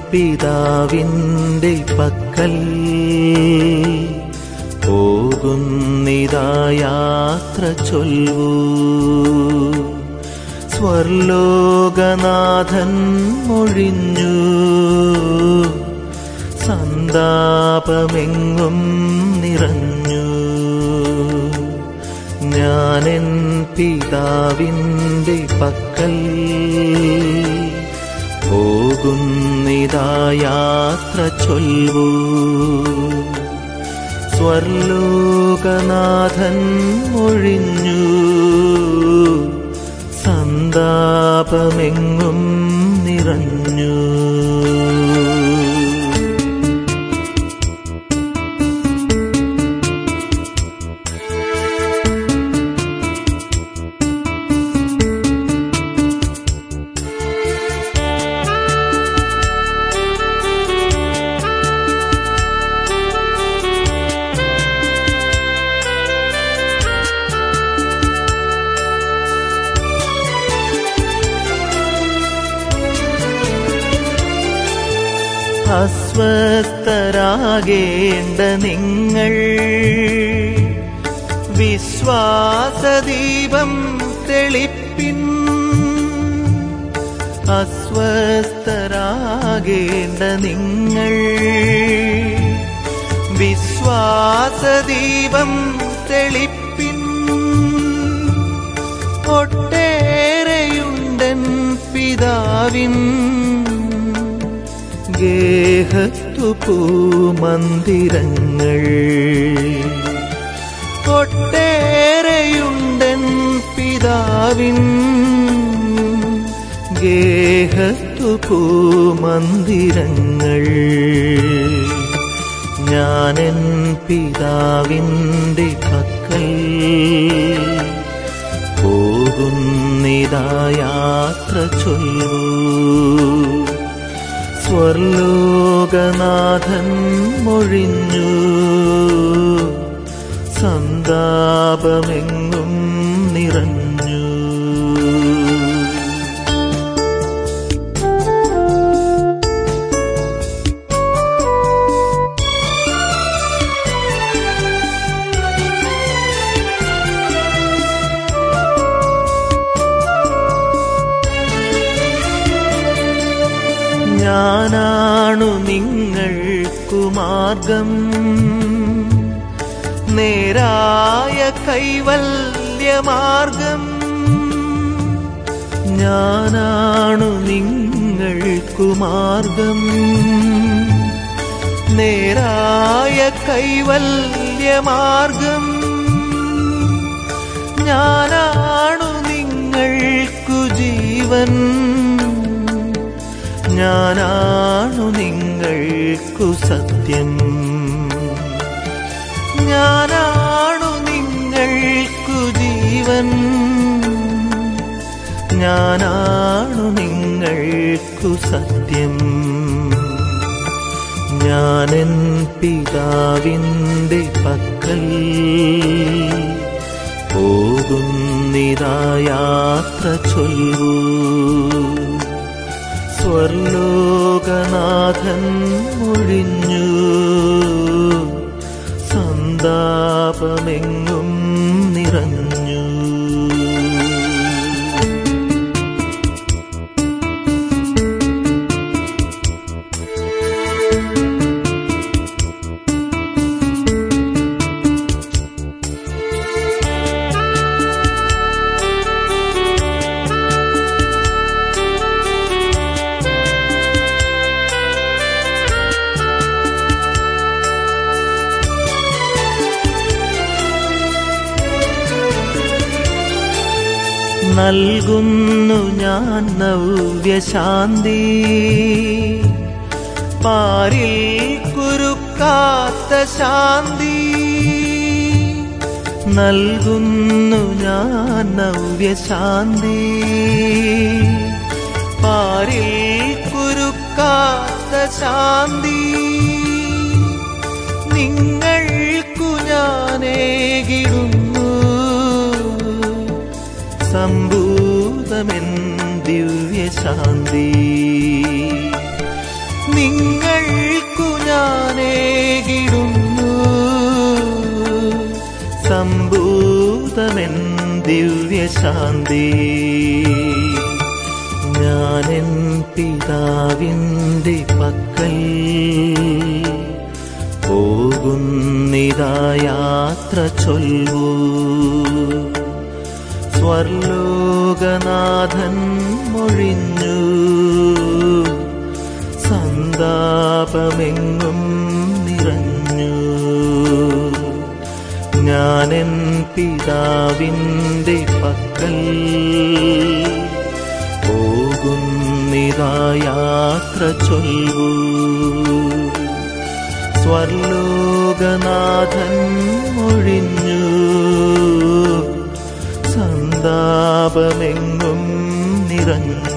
പിതാവിൻ്റെ പക്കൽ പോകുന്നിതാ യാത്ര ചൊല്ലൂ സ്വർലോകനാഥൻ മൊഴിഞ്ഞു സന്താപമെങ്ങും നിറഞ്ഞു ഞാനെൻ പിതാവിൻ്റെ പക്കൽ പോകുന്നിതാ യാത്ര ചൊല്ലൂ സ്വർലോകനാഥൻ ഒഴിഞ്ഞു സന്താപമെങ്ങും നിറഞ്ഞു അസ്വസ്ഥരാകേണ്ട നിങ്ങൾ വിശ്വാസദീപം തെളിപ്പിൻ അസ്വസ്ഥരാകേണ്ട നിങ്ങൾ വിശ്വാസദീപം തെളിപ്പിൻ ഒട്ടേറെയുണ്ടൻ പിതാവിൻ ഗേഹത്തു പൂമന്ദിരങ്ങൾ ഒട്ടേറെയുണ്ടൻ പിതാവിൻ ഗേഹത്തു പൂമന്ദിരങ്ങൾ ഞാനെൻ പിതാവിൻ്റെ പക്കൽ പോകുന്നിതാ യാത്ര ചൊല്ലൂ സ്വർലോകനാഥൻ മൊഴിഞ്ഞു സന്താപമെങ്ങും നിറഞ്ഞു ഞാനാണു നിങ്ങൾക്കു മാർഗം നേരായ കൈവല്യമാർഗം ഞാനാണു നിങ്ങൾക്കു മാർഗം നേരായ കൈവല്യമാർഗം ഞാനാണു നിങ്ങൾക്കു ജീവൻ ഞാനാണു നിങ്ങൾക്കു സത്യം ഞാനാണു നിങ്ങൾക്കു ജീവൻ ഞാനാണു നിങ്ങൾക്കു സത്യം ഞാനെൻ പിതാവിൻ്റെ പക്കൽ പോകുന്നിതാ യാത്ര ചൊല്ലൂ സ്വർലോകനാഥൻ ഒഴിഞ്ഞു സന്താപമെങ്ങും നിറഞ്ഞു നൽകുന്നു ഞാൻ നവ്യശാന്തി പാരിൽ കുരുക്കാത്ത ശാന്തി നൽകുന്നു ഞാൻ നവ്യശാന്തി പാരിൽ കുരുക്കാത്ത ശാന്തി നിങ്ങൾക്കു ഞാനേകിടുന്നു സമ്പൂതമെൻ ദിവ്യശാന്തി നിങ്ങൾക്കു ഞാനേകിടുന്നു സംഭൂതമെൻ ദിവ്യശാന്തി ഞാനെൻ പിതാവിൻ്റെ പക്കൽ പോകുന്നിതാ യാത്ര ചൊല്ലൂ സ്വർലോകനാഥൻ മൊഴിഞ്ഞു സന്താപമെങ്ങും നിറഞ്ഞു ഞാനെൻ പിതാവിൻ്റെ പക്കൽ പോകുന്നിതാ യാത്ര ചൊല്ലൂ സ്വർലോകനാഥൻ ഒഴിഞ്ഞു സന്താപമെങ്ങും നിറഞ്ഞു